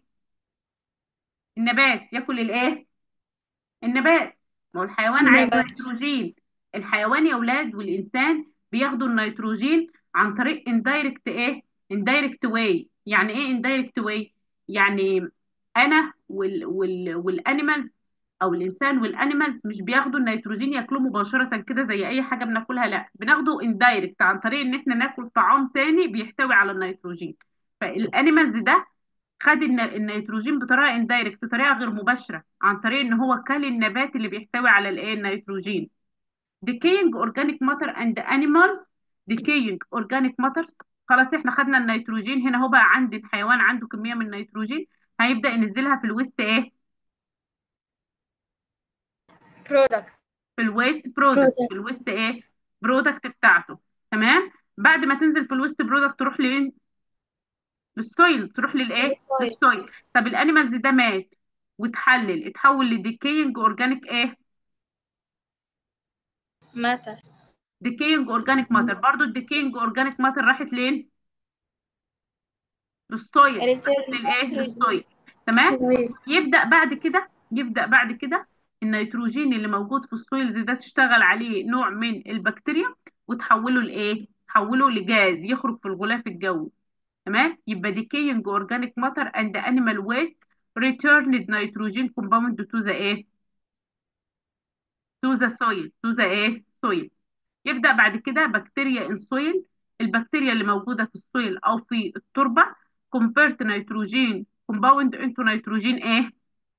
النبات ياكل الايه النبات ما هو الحيوان عايز النبات نيتروجين الحيوان يا اولاد والانسان بياخدوا النيتروجين عن طريق اندايركت ايه اندايركت واي يعني ايه اندايركت واي يعني انا وال وال والانيمالز او الانسان والانيمالز مش بياخدوا النيتروجين ياكلوه مباشره كده زي اي حاجه بناكلها لا بناخده اندايركت عن طريق ان احنا ناكل طعام تاني بيحتوي على النيتروجين فالانيمالز ده خد الن- النيتروجين بطريقه اندايركت طريقه غير مباشره عن طريق ان هو كل النبات اللي بيحتوي على الايه النيتروجين decaying organic matter and animals decaying organic matter خلاص احنا خدنا النيتروجين هنا هو بقى عند الحيوان عنده كميه من النيتروجين هيبدا ينزلها في الويست ايه برودكت في الويست برودكت Product. في الويست ايه برودكت بتاعته تمام بعد ما تنزل في الويست برودكت تروح لين للسويل تروح للايه للسويل. للسويل طب الانيمالز ده مات واتحلل اتحول لديكينج اورجانيك ايه ماتر ديكينج اورجانيك ماتر برضو الديكينج اورجانيك ماتر راحت لين للسويل ريتيرن للايه للسويل تمام سويل يبدأ بعد كده يبدأ بعد كده النيتروجين اللي موجود في السويلز ده تشتغل عليه نوع من البكتيريا وتحوله لإيه؟ تحوله لجاز يخرج في الغلاف الجوي تمام؟ يبقى decaying organic matter and animal waste returned nitrogen compound to the إيه؟ to the soil to the إيه؟ soil يبدأ بعد كده بكتيريا in soil البكتيريا اللي موجودة في السويل أو في التربة convert nitrogen compound into nitrogen إيه؟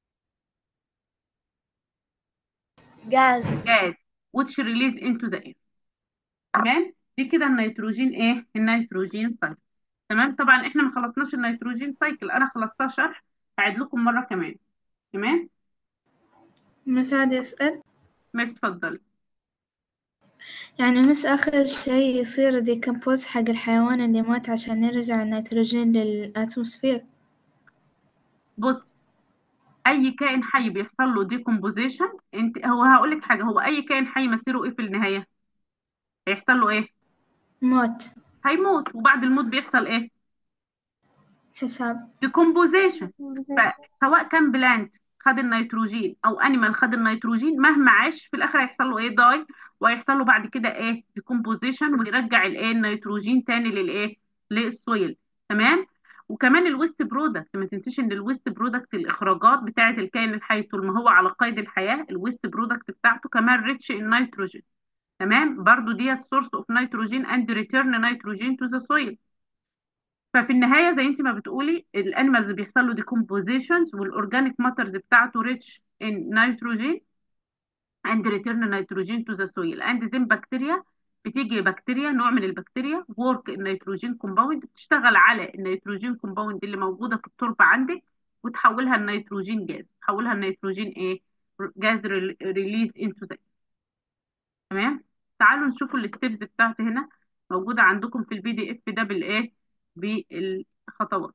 جاز gas which release into the air تمام دي كده النيتروجين ايه النيتروجين سايكل تمام طبعا احنا ما خلصناش النيتروجين سايكل انا خلصتها شرح هعيد لكم مره كمان تمام مساعد يسأل ماشي اتفضلي يعني مس آخر شيء يصير ديكمبوز حق الحيوان اللي مات عشان يرجع النيتروجين للأتموسفير بص اي كائن حي بيحصل له ديكومبوزيشن انت هو هقول لك حاجه هو اي كائن حي مصيره ايه في النهايه هيحصل له ايه موت هيموت وبعد الموت بيحصل ايه حساب ديكومبوزيشن فسواء كان بلانت خد النيتروجين او انيمال خد النيتروجين مهما عاش في الاخر هيحصل له ايه داي وهيحصل له بعد كده ايه ديكومبوزيشن ويرجع الايه النيتروجين تاني للايه للسويل تمام وكمان الويست برودكت ما تنسيش ان الويست برودكت الاخراجات بتاعه الكائن الحي طول ما هو على قيد الحياه الويست برودكت بتاعته كمان ريتش ان نيتروجين تمام برضو ديت سورس اوف نيتروجين اند ريتيرن نيتروجين تو ذا سويل ففي النهايه زي انت ما بتقولي الانيمالز بيحصل له ديكومبوزيشنز والاورجانيك ماترز بتاعته ريتش ان نيتروجين and return nitrogen to the soil and then bacteria بتيجي بكتيريا نوع من البكتيريا work النيتروجين كومباوند بتشتغل على النيتروجين كومباوند اللي موجوده في التربه عندك وتحولها لنيتروجين جاز تحولها لنيتروجين ايه جاز ريليز انتو ذا تمام تعالوا نشوفوا الستبس بتاعتي هنا موجوده عندكم في البي دي اف ده بالايه بالخطوات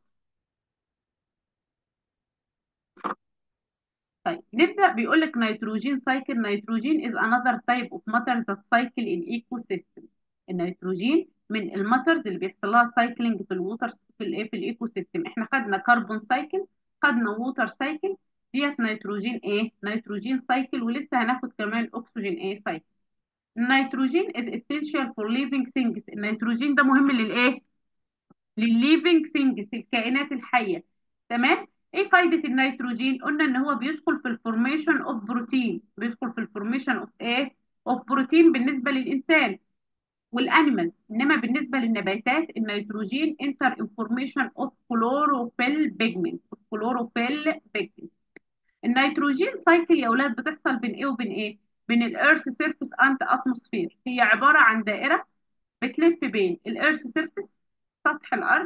طيب نبدأ بيقول لك نيتروجين سايكل نيتروجين is another type of matter that cycle in ecosystem النيتروجين من الماترز اللي بيحصل لها سايكلينج في الووتر في الايه في الايكو سيستم احنا خدنا كربون سايكل خدنا ووتر سايكل ديت نيتروجين ايه نيتروجين سايكل ولسه هناخد كمان اكسجين ايه سايكل النيتروجين is essential for living things النيتروجين ده مهم للايه للليفنج ثينجز الكائنات الحيه تمام ايه فايده النيتروجين قلنا ان هو بيدخل في الفورميشن اوف بروتين بيدخل في الفورميشن اوف ايه اوف بروتين بالنسبه للانسان والانيمال انما بالنسبه للنباتات النيتروجين انتر انفورميشن اوف كلوروفيل بيجمنت كلوروفيل بيجمنت النيتروجين سايكل يا اولاد بتحصل بين ايه وبين ايه بين الارث سيرفيس اند اتموسفير هي عباره عن دائره بتلف بين الارث سيرفيس سطح الارض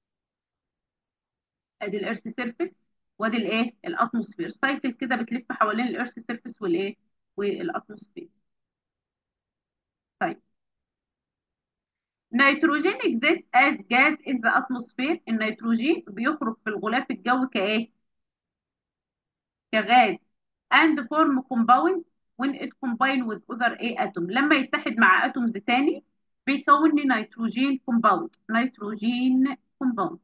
ادي الارث سيرفيس وادي الايه الاتموسفير سايكل كده بتلف حوالين الارث سيرفيس والايه والاتموسفير طيب نيتروجين exist as gas in the atmosphere النيتروجين بيخرج في الغلاف الجوي كايه كغاز and form compound when it combine with other A atom لما يتحد مع اتومز تاني بيكون لي نيتروجين كومباوند نيتروجين كومباوند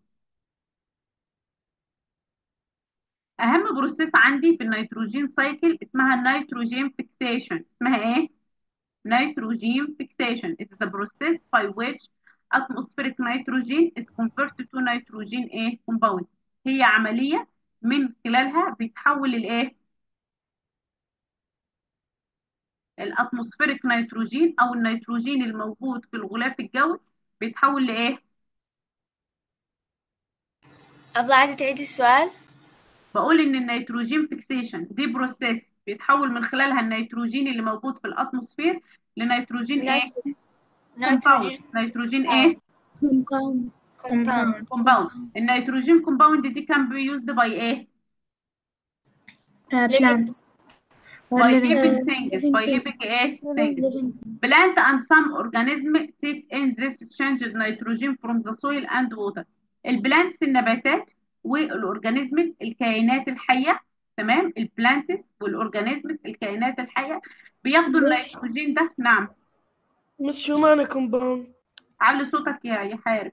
اهم بروسيس عندي في النيتروجين سايكل اسمها النيتروجين فيكسيشن اسمها ايه nitrogen fixation it is a process by which atmospheric nitrogen is converted to nitrogen A compound هي عملية من خلالها بيتحول الايه الاتموسفيريك نيتروجين او النيتروجين الموجود في الغلاف الجوي بيتحول لايه أبغى عادي تعيدي السؤال بقول ان النيتروجين فيكسيشن دي بروسيس بيتحول من خلالها النيتروجين اللي موجود في الاتموسفير لنيتروجين ايه كومباوند نيتروجين نيتروجين ايه كومباوند كومباوند كومباوند النيتروجين كومباوند دي كان بي يوزد باي ايه plants باي living living uh, things living باي things. living ايه living things living plant and some organism take in this changed nitrogen from the soil and water البلانتس النباتات والاورجانيزمز الكائنات الحيه تمام البلانتس والاورجانيزمز الكائنات الحيه بياخدوا بس. النيتروجين ده نعم مش شو معنى كومباوند علي صوتك يا يا حارب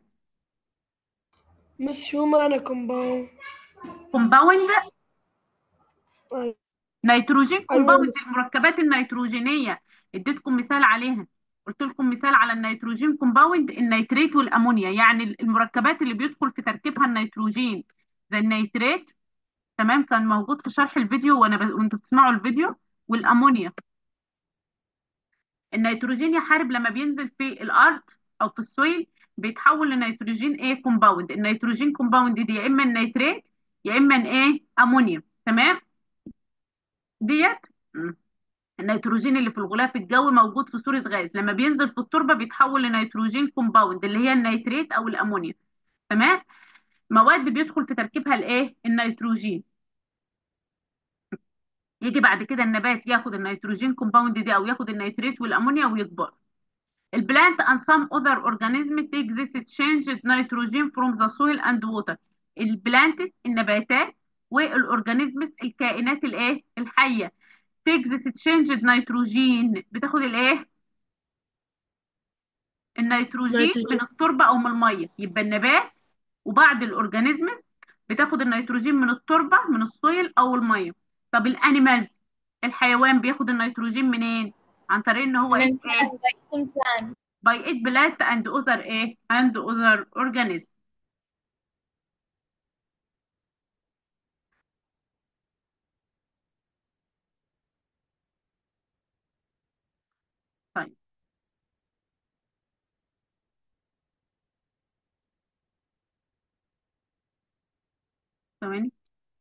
مش شو معنى كومباوند كومباوند أيوة. نيتروجين أيوة كومباوند بس- المركبات النيتروجينيه اديتكم مثال عليها قلت لكم مثال على النيتروجين كومباوند النيتريت والامونيا يعني المركبات اللي بيدخل في تركيبها النيتروجين زي النيتريت تمام كان موجود في شرح الفيديو وانا ب... وانتوا بتسمعوا الفيديو والامونيا النيتروجين يا حارب لما بينزل في الارض او في السويل بيتحول لنيتروجين ايه كومباوند النيتروجين كومباوند دي يا اما النيتريت يا اما ايه امونيا تمام ديت مم. النيتروجين اللي في الغلاف الجوي موجود في صورة غاز لما بينزل في التربة بيتحول لنيتروجين كومباوند اللي هي النيتريت او الامونيا تمام مواد بيدخل في تركيبها الايه النيتروجين يجي بعد كده النبات ياخد النيتروجين كومباوند دي او ياخد النيتريت والامونيا ويكبر البلانت and some other organisms take this changed nitrogen from the soil and water البلانتس النباتات والاورجانيزمز الكائنات الايه الحيه take this changed nitrogen بتاخد الايه النيتروجين نيتروجين. من التربه او من الميه يبقى النبات وبعض الاورجانيزمز بتاخد النيتروجين من التربه من السويل او الميه طب الانيمالز الحيوان بياخد النيتروجين منين عن طريق ان هو من ايه plant by eating plant by eat plant and other ايه and other organisms طيب ثواني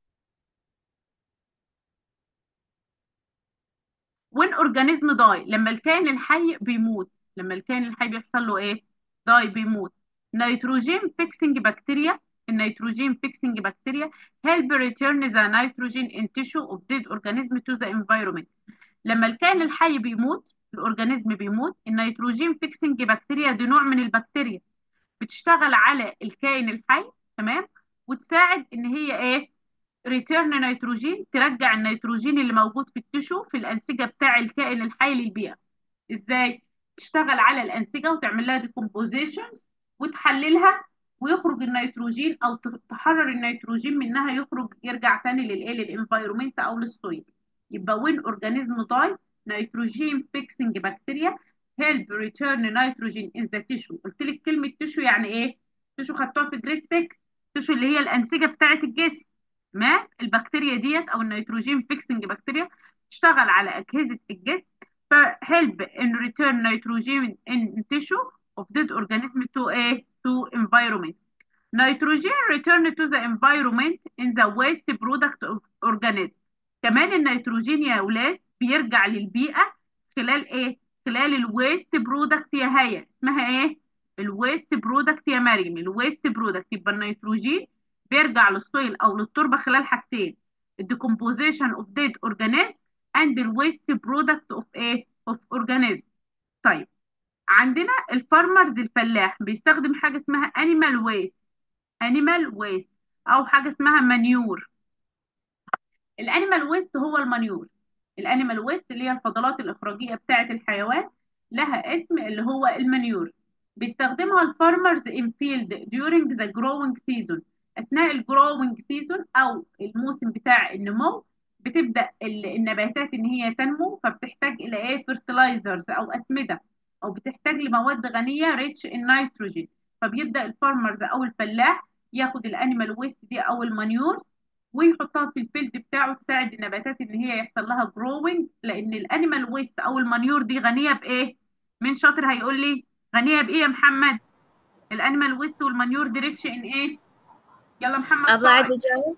when organism die لما الكائن الحي بيموت لما الكائن الحي بيحصل له ايه die بيموت نيتروجين fixing بكتيريا النيتروجين fixing بكتيريا help return the nitrogen in tissue of dead organism to the environment لما الكائن الحي بيموت الاورجانيزم بيموت النيتروجين فيكسنج بكتيريا دي نوع من البكتيريا بتشتغل على الكائن الحي تمام وتساعد ان هي ايه ريتيرن نيتروجين ترجع النيتروجين اللي موجود في التشو في الانسجه بتاع الكائن الحي للبيئه ازاي تشتغل على الانسجه وتعمل لها ديكومبوزيشنز وتحللها ويخرج النيتروجين او ت- تحرر النيتروجين منها يخرج يرجع تاني للايه للانفايرومنت او للسويل يبقى وين اورجانيزم داي نيتروجين فيكسنج بكتيريا هيلب ريتيرن نيتروجين ان ذا تيشو قلت لك كلمه تيشو يعني ايه تيشو خدتوها في جريد 6 تيشو اللي هي الانسجه بتاعه الجسم ما البكتيريا ديت او النيتروجين فيكسنج بكتيريا تشتغل على اجهزه الجسم فهيلب ان ريتيرن نيتروجين ان تيشو of dead organism to a to environment Nitrogen return to the environment in the waste product of organism. كمان النيتروجين يا أولاد بيرجع للبيئة خلال إيه؟ خلال الويست برودكت يا هيا اسمها إيه؟ الويست برودكت يا مريم الويست برودكت يبقى النيتروجين بيرجع للسويل أو للتربة خلال حاجتين الديكومبوزيشن اوف ديد اورجانيزم اند الويست برودكت اوف ايه؟ اوف اورجانيزم. طيب عندنا الفارمرز الفلاح بيستخدم حاجة اسمها انيمال ويست انيمال ويست او حاجه اسمها مانيور الانيمال ويست هو المانيور الانيمال ويست اللي هي الفضلات الاخراجيه بتاعه الحيوان لها اسم اللي هو المانيور بيستخدمها الفارمرز ان فيلد during the growing season اثناء الجروينج سيزون او الموسم بتاع النمو بتبدا ال- النباتات ان هي تنمو فبتحتاج الى ايه fertilizers او اسمده او بتحتاج لمواد غنيه ريتش ان نيتروجين فبيبدا الفارمرز او الفلاح ياخد الانيمال ويست دي او المانيورز ويحطها في الفيلد بتاعه تساعد النباتات ان هي يحصل لها جروينج لان الانيمال ويست او المانيور دي غنيه بايه مين شاطر هيقول لي غنيه بايه يا محمد الانيمال ويست والمانيور دي ريتش ان ايه يلا محمد أبغى أعيد طارق أجاوب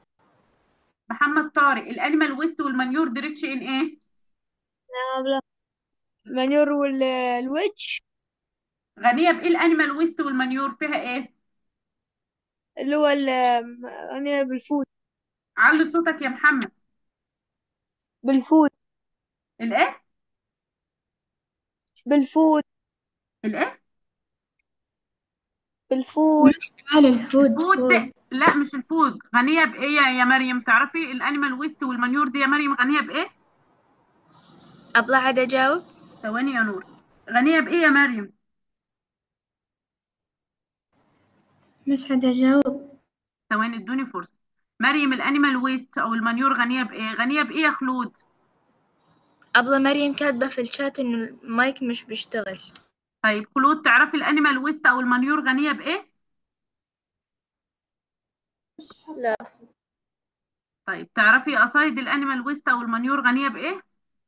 محمد طارق الانيمال ويست والمانيور دي ريتش ان ايه مانيور والويدج غنيه بايه الانيمال ويست والمانيور فيها ايه اللي هو ال يعني بالفود علي صوتك يا محمد بالفود الايه بالفود الايه بالفود سؤال الفود فود فود لا مش الفود غنية بإيه يا يا مريم تعرفي الأنيمال ويست والمنيور دي يا مريم غنية بإيه أبلة عاد أجاوب ثواني يا نور غنية بإيه يا مريم مش حد أجاوب ثواني ادوني فرصة مريم الأنيمال ويست أو المنيور غنية بإيه غنية بإيه يا خلود أبلة مريم كاتبة في الشات إنه المايك مش بيشتغل طيب خلود تعرفي الأنيمال ويست أو المنيور غنية بإيه لا طيب تعرفي قصايد الأنيمال ويست أو المنيور غنية بإيه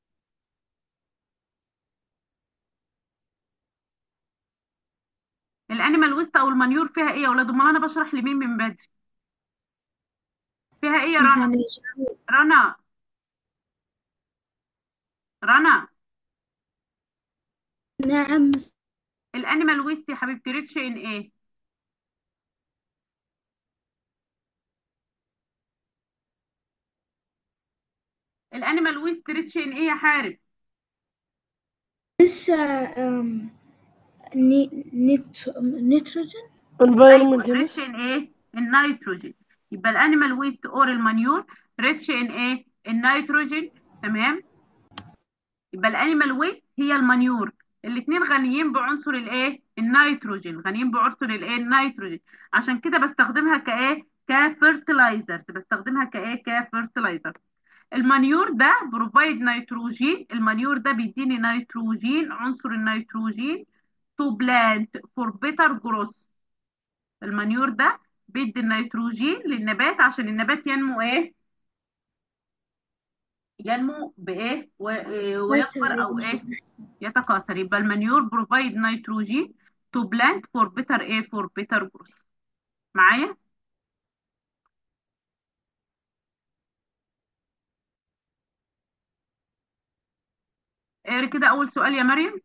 الأنيمال ويست أو المنيور فيها إيه يا ولاد أمال أنا بشرح لمين من بدري فيها إيه يا مش رنا حد يجاوب رنا رنا نعم الانيمال ويست يا حبيبتي ريتش ان ايه الانيمال ويست ريتش ان ايه يا حارب لسه أم، ني- نيت نيتروجين environment ريتش مس ان ايه النيتروجين يبقى الانيمال ويست اور المانيور ريتش ان ايه النيتروجين تمام يبقى الانيمال ويست هي المانيور الاثنين غنيين بعنصر الايه النيتروجين غنيين بعنصر الايه النيتروجين عشان كده بستخدمها كايه كفيرتلايزرز بستخدمها كايه كفيرتلايزر المانيور ده بروفايد نيتروجين المانيور ده بيديني نيتروجين عنصر النيتروجين تو بلانت فور بيتر جروث المانيور ده بيدي النيتروجين للنبات عشان النبات ينمو ايه ينمو بايه و- إيه ويكبر او ايه يتكاثر يبقى المانيور بروفايد نيتروجين تو بلانت فور بيتر ايه فور بيتر جروث معايا اقري كده اول سؤال يا مريم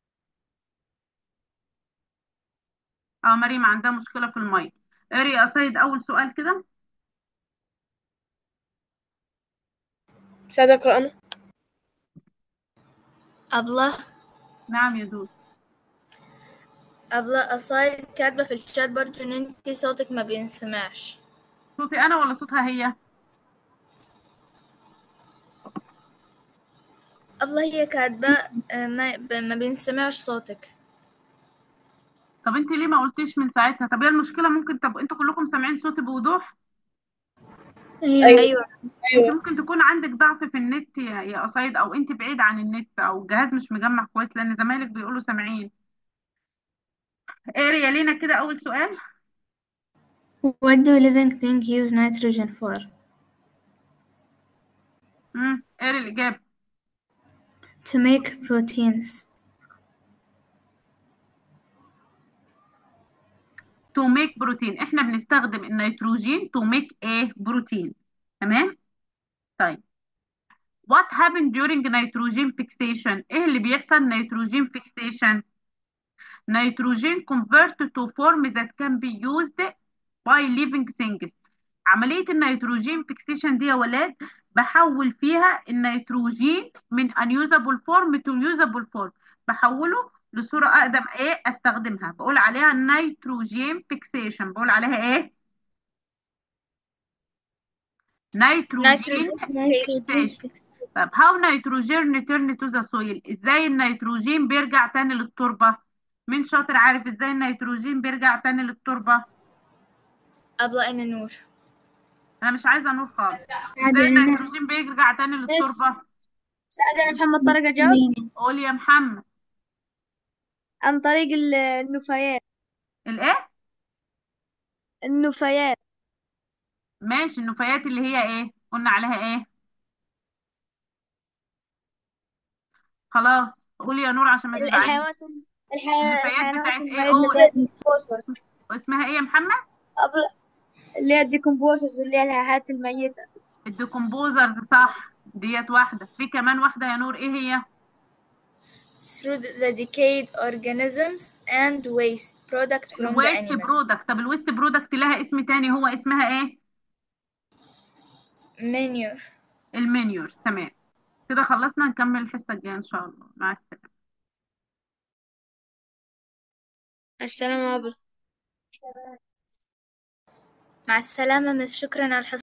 اه مريم عندها مشكلة في المية اقري يا سيد اول سؤال كده سعد أقرأ أنا أبلة نعم يا دود أبلة أصايد كاتبة في الشات برضو إن انتي صوتك ما بينسمعش صوتي انا ولا صوتها هي أبلة هي كاتبة آه، ما, ب- ما بينسمعش صوتك طب انت ليه ما قلتيش من ساعتها طب هي المشكلة ممكن طب انتوا كلكم سامعين صوتي بوضوح أيوة أيوة أيوة انت ممكن تكون عندك ضعف في النت يا يا قصايد او انت بعيد عن النت او الجهاز مش مجمع كويس لان زمايلك بيقولوا سامعين اقري يا لينا كده اول سؤال What do living things use nitrogen for? امم اقري الاجابة To make proteins. to make بروتين احنا بنستخدم النيتروجين to make ايه بروتين تمام طيب what happened during nitrogen fixation ايه اللي بيحصل nitrogen fixation nitrogen convert to form that can be used by living things عملية النيتروجين فيكسيشن دي يا ولاد بحول فيها النيتروجين من unusable form to usable form بحوله لصورة أقدم إيه أستخدمها بقول عليها نيتروجين فيكسيشن بقول عليها إيه نيتروجين فيكسيشن طب how nitrogen return to the soil ازاي النيتروجين بيرجع تاني للتربة مين شاطر عارف ازاي النيتروجين بيرجع تاني للتربة أبلة أنا نور انا مش عايزة نور خالص عادي ازاي أنا النيتروجين بيرجع تاني للتربة سعد أنا محمد طارق أجاوب مين؟ قول يا محمد عن طريق ال- النفايات الايه النفايات ماشي النفايات اللي هي ايه قلنا عليها ايه خلاص قولي يا نور عشان ما تزعليش الحيوانات الحي- النفايات الحيوانات بتاعت ايه الميتة قول ديكومبوزرز اسمها ايه يا محمد اللي هي الديكومبوزرز اللي هي الحيوانات الميتة الديكمبوزرز صح ديت واحدة في كمان واحدة يا نور ايه هي through the decayed organisms and waste product from the الويست animal برودكت طب الويست برودكت لها اسم تاني هو اسمها ايه manure المنيور تمام كده خلصنا نكمل الحصة الجاية ان شاء الله مع السلامة السلام عليكم مع السلامة مس شكرا على الحصة